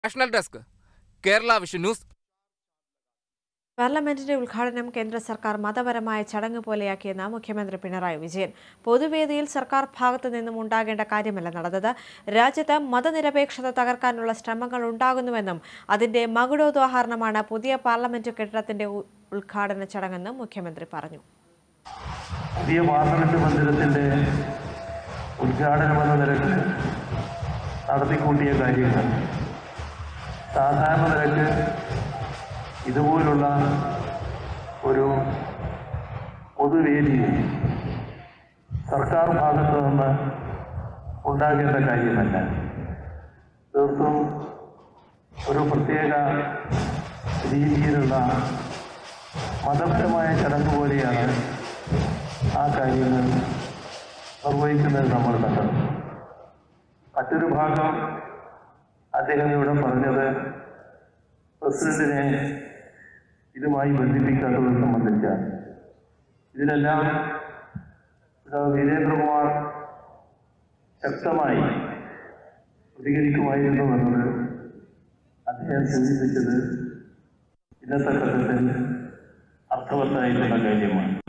national desk Kerala vision news പാർലമെന്റിന്റെ ഉദ്ഘാടനം കേന്ദ്ര സർക്കാർ മതപരമായ ചടങ്ങ് പോലെയാക്കിയെന്ന് മുഖ്യമന്ത്രി പിണറായി വിജയൻ പൊതുവേദിയിൽ സർക്കാർ ഭാഗത്തു നിന്നും ഉണ്ടാകേണ്ട കാര്യമല്ല നടന്നത് രാജ്യത്ത് മതനിരപേക്ഷത തകർക്കാനുള്ള ശ്രമങ്ങൾ ഉണ്ടാകുന്നുവെന്നും അതിന്റെ മകുടോദാഹരണമാണ് പുതിയ പാർലമെന്റ് കെട്ടിടത്തിന്റെ ഉ- ഉദ്ഘാടന ചടങ്ങെന്നും മുഖ്യമന്ത്രി പറഞ്ഞു പുതിയ പാർലമെന്റ് മന്ദിരത്തിന്റെ ഉദ്ഘാടനമെന്ന നിലക്ക് നടത്തിക്കൂട്ടിയ കാര്യങ്ങൾ സാധാരണ നിലക്ക് ഇതുപോലുള്ള ഒരു പൊതുവേദിയിൽ സർക്കാർ ഭാഗത്തു നിന്ന് ഉണ്ടാകേണ്ട കാര്യമല്ല തീർത്തും ഒരു പ്രത്യേക രീതിയിലുള്ള മതപരമായ ചടങ്ങ് പോലെയാണ് ആ കാര്യങ്ങൾ നിർവഹിക്കുന്നത് നമ്മൾ കണ്ടത് മറ്റൊരു ഭാഗം അദ്ദേഹം ഇവിടെ പറഞ്ഞത് പ്രസിഡന്റിനെ ഇതുമായി ബന്ധിപ്പിക്കാത്തത് സംബന്ധിച്ചാണ് ഇതിലെല്ലാം സഖാവ് വീരേന്ദ്രകുമാർ ശക്തമായി പ്രതികരിക്കുമായിരുന്നു എന്നത് അദ്ദേഹം സൂചിപ്പിച്ചത് ഇന്നത്തെ ഘട്ടത്തിൽ അർത്ഥവത്തായിട്ടുള്ള കാര്യമാണ്